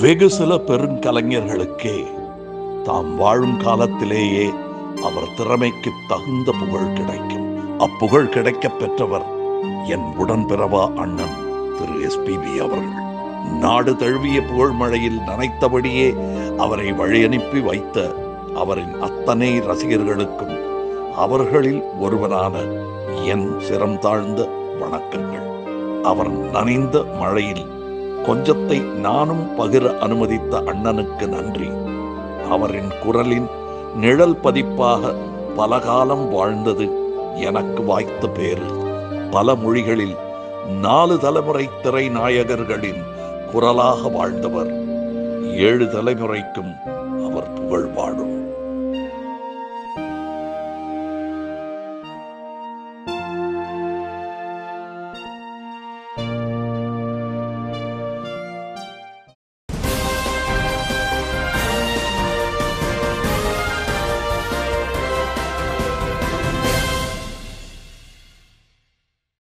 வெகு சில பெருங்கலைஞர்களுக்கே தாம் வாழும் காலத்திலேயே அவர் திறமைக்கு தகுந்த புகழ் கிடைக்கும் அப்புகழ் கிடைக்கப் பெற்றவர் என் உடன்பிறவா அண்ணன் திரு எஸ்பிபி அவர்கள் நாடு தழுவிய புகழ் மழையில் நனைத்தபடியே அவரை வழியனுப்பி வைத்த அவரின் அத்தனை ரசிகர்களுக்கும் அவர்களில் ஒருவனான என் சிரம் தாழ்ந்த வணக்கங்கள் அவர் நனைந்த மழையில் கொஞ்சத்தை நானும் பகிர அனுமதித்த அண்ணனுக்கு நன்றி அவரின் குரலின் நிழல் பதிப்பாக பல காலம் வாழ்ந்தது எனக்கு வாய்த்த பேரு பல மொழிகளில் நாலு தலைமுறை திரை நாயகர்களின் குரலாக வாழ்ந்தவர் ஏழு தலைமுறைக்கும்